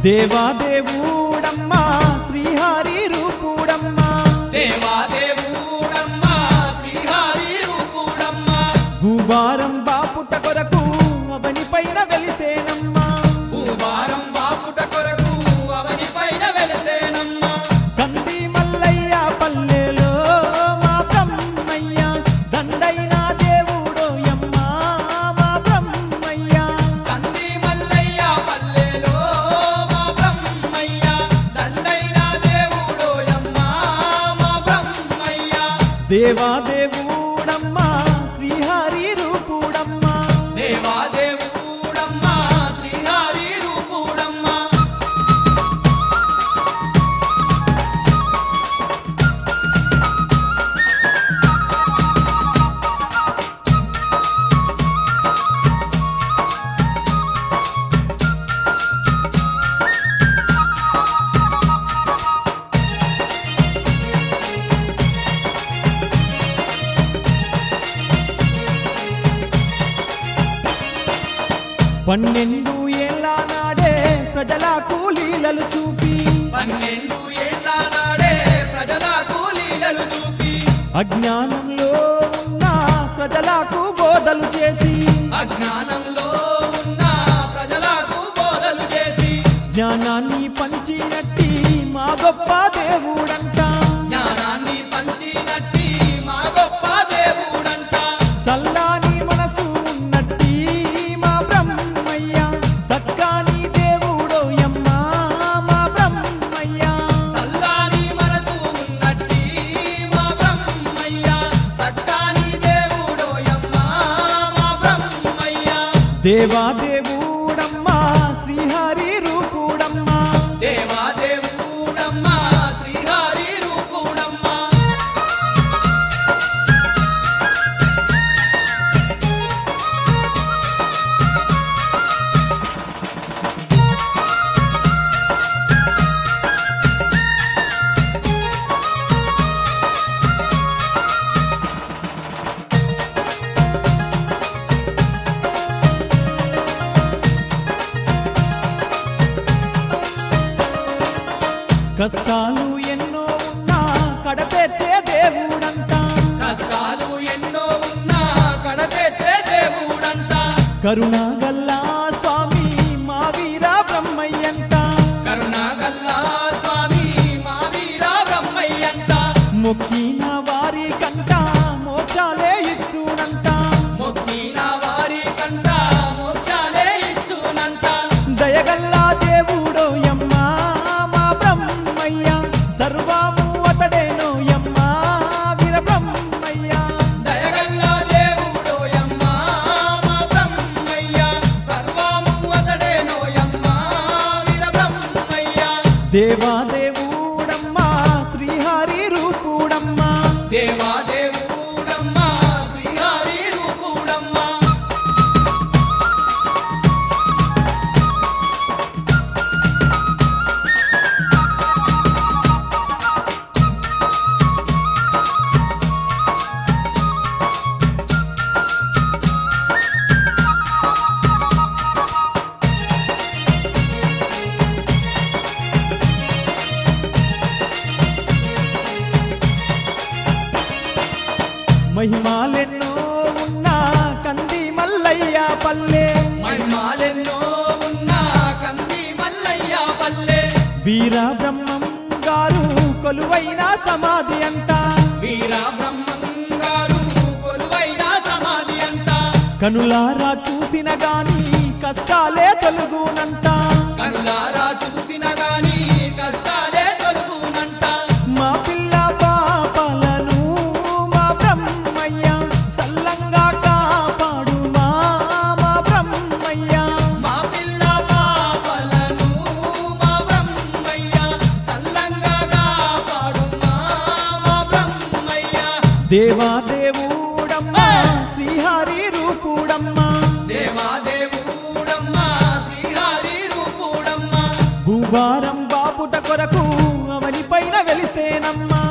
దేవాదేవుడమ్మా శ్రీహరి రూపుడమ్మా దేవాదేవుడమ్మా శ్రీహరి రూపుడమ్మా భూభారం బాపుట కొరకు అవని పైన వెలిసేనమ్మా భూభారం బాపుట కొరకు అవని పైన వెలసేనమ్మా కంది మల్లయ్య పల్లెలో మా బ్రహ్మయ్య దండైన దేవుడోయమ్మా మా బ్రహ్మయ్య కంది మల్లయ్య పల్లెలో మా బ్రహ్మయ్య దండైన దేవుడోయమ్మా మా బ్రహ్మయ్య దేవాదేవుడమ్మా శ్రీహరి రూపుడమ్మా దేవాదేవుడమ్మా శ్రీహరి రూపుడమ్మా పన్నెండు ఏళ్ళ నాడే ప్రజల కూలీలలు చూపి పన్నెండు ఏళ్ళ నాడే ప్రజల కూలీలలు చూపి అజ్ఞానంలో ఉన్న ప్రజలకు బోధలు చేసి అజ్ఞానంలో ఉన్న ప్రజలకు బోధలు చేసి జ్ఞానాన్ని పంచినట్టి మా గొప్ప దేవుడంట జ్ఞానాన్ని పంచినట్టి మా గొప్ప దేవుడంట సల్లాని మనసు ఉన్నట్టి మా బ్రహ్మయ్య సక్కాని దేవుడోయమ్మా మా బ్రహ్మయ్య సల్లాని మనసు ఉన్నట్టి మా బ్రహ్మయ్య సక్కాని దేవుడోయమ్మా మా బ్రహ్మయ్య దేవాదేవుడమ్మా శ్రీహరి రూపుడమ్మా దేవాదేవుడమ్మా శ్రీహరి రూపుడమ్మా కష్టాలు ఎన్నో ఉన్నా కడతెచ్చే దేవుడంట కష్టాలు ఎన్నో ఉన్నా కడతెచ్చే దేవుడంట కరుణాగల్లా స్వామి మా వీర బ్రహ్మయ్యంట కరుణాగల్లా స్వామి మా వీర బ్రహ్మయ్యంట మొక్కిన వారి కంట మోక్షాలే ఇచ్చునంట మొక్కిన వారి కంట మోక్షాలే ఇచ్చునంట దయగల్లా దేవుడోయమ్మా మా బ్రహ్మయ్య సర్వము అతడేనోయమ్మా వీర బ్రహ్మయ్య దయగల్లా దేవుడోయమ్మా మా బ్రహ్మయ్య సర్వము అతడేనోయమ్మా వీర బ్రహ్మయ్య దేవాదేవుడమ్మా శ్రీహరి రూపుడమ్మా దేవాదేవుడమ్మా శ్రీహరి రూపుడమ్మా మహిమాలెన్నో ఉన్న కంది మల్లయ్య పల్లె మహిమాలెన్నో ఉన్న కంది మల్లయ్య పల్లె వీర బ్రహ్మం గారు కొలువైన సమాధి అంట వీర బ్రహ్మం గారు కొలువైన సమాధి అంట కనులారా చూసిన గాని కష్టాలే తొలుగునంట కనులారా చూసిన గాని కష్టాలే తొలుగునంట మా పిల్ల పాపలను మా బ్రహ్మయ్య సల్లంగా కాపాడు మా మా బ్రహ్మయ్య మా పిల్ల పాపలను మా బ్రహ్మయ్య సల్లంగా కాపాడు మా బ్రహ్మయ్య దేవాదేవుడమ్మా శ్రీహరి రూపుడమ్మా దేవాదేవుడమ్మా శ్రీహరి రూపుడమ్మా భూభారం బాపుట కొరకు అవని పైన వెలిసేనమ్మా